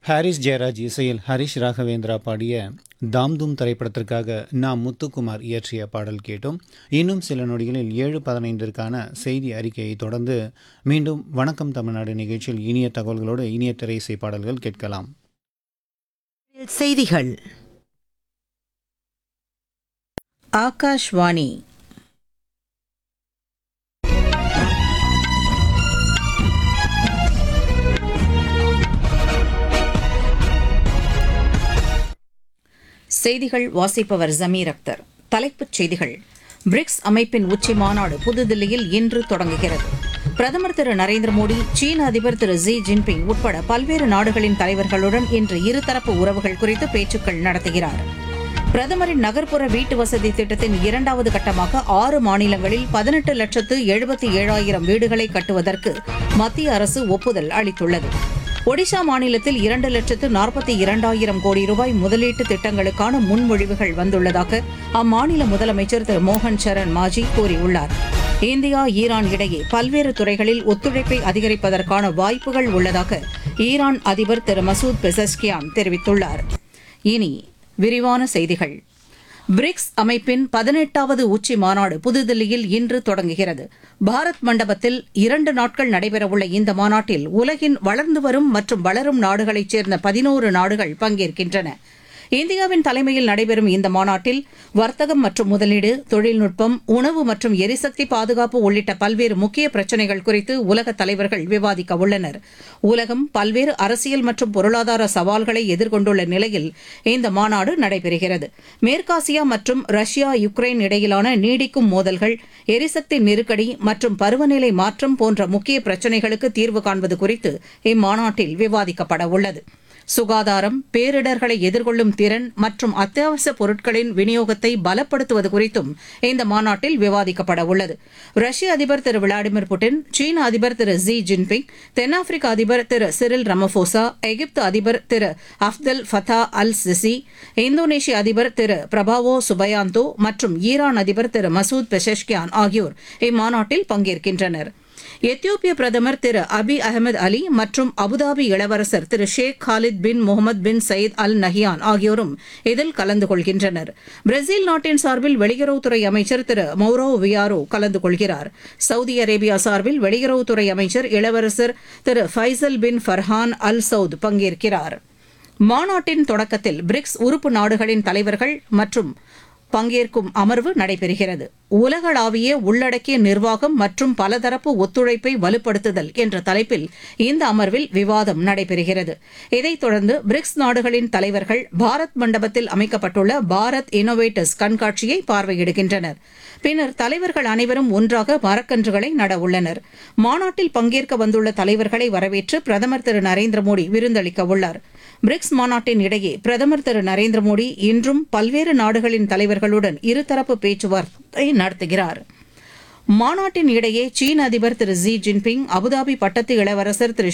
Harris Jayaraj இசையில் ஹரிஷ் ராகவேந்திரா பாடிய தாம்தூம் திரைப்படத்திற்காக நாம் முத்துக்குமார் இயற்றிய பாடல் கேட்டோம் இன்னும் சில நொடிகளில் ஏழு பதினைந்திற்கான செய்தி அறிக்கையை தொடர்ந்து மீண்டும் வணக்கம் தமிழ்நாடு நிகழ்ச்சியில் இனிய தகவல்களோடு இனிய திரை இசை பாடல்கள் கேட்கலாம் செய்திகள் ஆகாஷ்வாணி செய்திகள் வாசிப்பவர் ஜமீர் அக்தர் தலைப்புச் செய்திகள் பிரிக்ஸ் அமைப்பின் உச்சி மாநாடு புதுதில்லியில் இன்று தொடங்குகிறது பிரதமர் திரு நரேந்திர மோடி சீன அதிபர் திரு ஜி ஜின்பிங் உட்பட பல்வேறு நாடுகளின் தலைவர்களுடன் இன்று இருதரப்பு உறவுகள் குறித்து பேச்சுக்கள் நடத்துகிறார் பிரதமரின் நகர்ப்புற வீட்டு வசதி திட்டத்தின் இரண்டாவது கட்டமாக ஆறு மாநிலங்களில் பதினெட்டு லட்சத்து எழுபத்தி ஏழாயிரம் வீடுகளை கட்டுவதற்கு மத்திய அரசு ஒப்புதல் அளித்துள்ளது ஒடிஷா மாநிலத்தில் இரண்டு லட்சத்து நாற்பத்தி இரண்டாயிரம் கோடி ரூபாய் முதலீட்டு திட்டங்களுக்கான முன்மொழிவுகள் வந்துள்ளதாக அம்மாநில முதலமைச்சர் திரு மோகன் சரண் மாஜி கூறியுள்ளார் இந்தியா ஈரான் இடையே பல்வேறு துறைகளில் ஒத்துழைப்பை அதிகரிப்பதற்கான வாய்ப்புகள் உள்ளதாக ஈரான் அதிபர் திரு மசூத் பெசஸ்கியான் தெரிவித்துள்ளார் இனி விரிவான செய்திகள் பிரிக்ஸ் அமைப்பின் பதினெட்டாவது உச்சி மாநாடு புதுதில்லியில் இன்று தொடங்குகிறது பாரத் மண்டபத்தில் இரண்டு நாட்கள் நடைபெறவுள்ள இந்த மாநாட்டில் உலகின் வளர்ந்து வரும் மற்றும் வளரும் நாடுகளைச் சேர்ந்த பதினோரு நாடுகள் பங்கேற்கின்றன இந்தியாவின் தலைமையில் நடைபெறும் இந்த மாநாட்டில் வர்த்தகம் மற்றும் முதலீடு தொழில்நுட்பம் உணவு மற்றும் எரிசக்தி பாதுகாப்பு உள்ளிட்ட பல்வேறு முக்கிய பிரச்சினைகள் குறித்து உலக தலைவர்கள் விவாதிக்க உள்ளனர் உலகம் பல்வேறு அரசியல் மற்றும் பொருளாதார சவால்களை எதிர்கொண்டுள்ள நிலையில் இந்த மாநாடு நடைபெறுகிறது மேற்காசியா மற்றும் ரஷ்யா யுக்ரைன் இடையிலான நீடிக்கும் மோதல்கள் எரிசக்தி நெருக்கடி மற்றும் பருவநிலை மாற்றம் போன்ற முக்கிய பிரச்சினைகளுக்கு தீர்வு காண்பது குறித்து இம்மாநாட்டில் விவாதிக்கப்பட உள்ளது சுகாதாரம் பேரிடர்களை எதிர்கொள்ளும் திறன் மற்றும் அத்தியாவசிய பொருட்களின் விநியோகத்தை பலப்படுத்துவது குறித்தும் இந்த மாநாட்டில் விவாதிக்கப்பட உள்ளது ரஷ்ய அதிபர் திரு விளாடிமிர் புட்டின் சீன அதிபர் திரு ஜி ஜின்பிங் தென்னாப்பிரிக்க அதிபர் திரு சிரில் ரமபோசா எகிப்து அதிபர் திரு அப்தல் ஃபதா அல் சிசி இந்தோனேஷிய அதிபர் திரு பிரபாவோ சுபயாந்தோ மற்றும் ஈரான் அதிபர் திரு மசூத் பெஷஷ்கியான் ஆகியோர் இம்மாநாட்டில் பங்கேற்கின்றனர் எத்தியோப்பிய பிரதமர் திரு அபி அகமது அலி மற்றும் அபுதாபி இளவரசர் திரு Sheikh Khalid bin Mohammed bin Zayed Al Nahyan ஆகியோரும் இதில் கலந்து கொள்கின்றனர் பிரேசில் நாட்டின் சார்பில் வெளியுறவுத்துறை அமைச்சர் திரு மௌரோ வியாரோ கலந்து கொள்கிறார் சவுதி அரேபியா சார்பில் வெளியுறவுத்துறை அமைச்சர் இளவரசர் திரு Faisal bin Farhan Al Saud பங்கேற்கிறார் மாநாட்டின் தொடக்கத்தில் பிரிக்ஸ் உறுப்பு நாடுகளின் தலைவர்கள் மற்றும் பங்கேற்கும் அமர்வு நடைபெறுகிறது உலகளாவிய உள்ளடக்கிய நிர்வாகம் மற்றும் பலதரப்பு ஒத்துழைப்பை வலுப்படுத்துதல் என்ற தலைப்பில் இந்த அமர்வில் விவாதம் நடைபெறுகிறது இதைத் தொடர்ந்து பிரிக்ஸ் நாடுகளின் தலைவர்கள் பாரத் மண்டபத்தில் அமைக்கப்பட்டுள்ள பாரத் இன்னோவேட்டர்ஸ் கண்காட்சியை பார்வையிடுகின்றனர் பின்னர் தலைவர்கள் அனைவரும் ஒன்றாக மரக்கன்றுகளை நட உள்ளனர் மாநாட்டில் பங்கேற்க வந்துள்ள தலைவர்களை வரவேற்று பிரதமர் திரு நரேந்திர மோடி விருந்தளிக்க உள்ளார் பிரிக்ஸ் மாநாட்டின் இடையே பிரதமர் திரு நரேந்திர மோடி இன்றும் பல்வேறு நாடுகளின் தலைவர்களுடன் இருதரப்பு பேச்சுவார்த்தை நடத்துகிறார் மாநாட்டின் இடையே சீன அதிபர் திரு ஜி ஜின்பிங் அபுதாபி பட்டத்து இளவரசர் திரு